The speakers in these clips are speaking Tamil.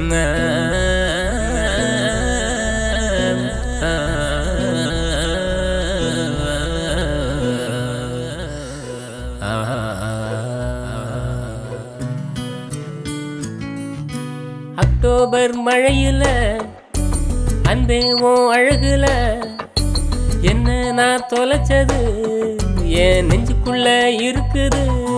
அக்டோபர் மழையில அன்பே உன் அழகுல என்ன நான் தொலைச்சது என் நெஞ்சுக்குள்ள இருக்குது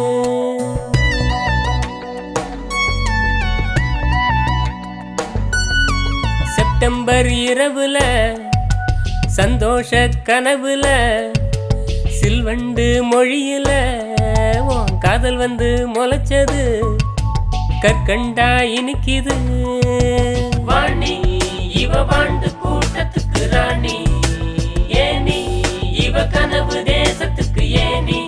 செப்டம்பர் இரவுல சந்தோஷ கனவுல சில்வண்டு மொழியில உன் காதல் வந்து முளைச்சது கற்கண்டா இனிக்குது வாணி இவ வாண்டு கூட்டத்துக்கு ராணி ஏனி இவ கனவு தேசத்துக்கு ஏனி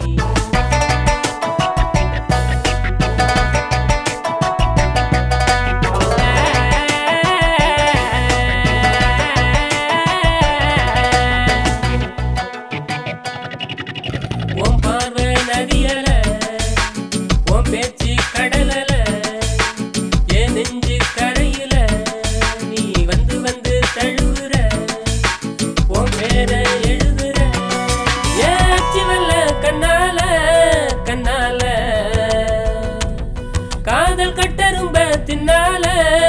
உன் பார்வை நதியல உன் பேச்சு கடலல என் நெஞ்சு கரையில நீ வந்து வந்து தழுவுற உன் பேர எழுதுற ஏச்சி வெள்ள கண்ணால கண்ணால காதல் கட்டரும்ப தின்னால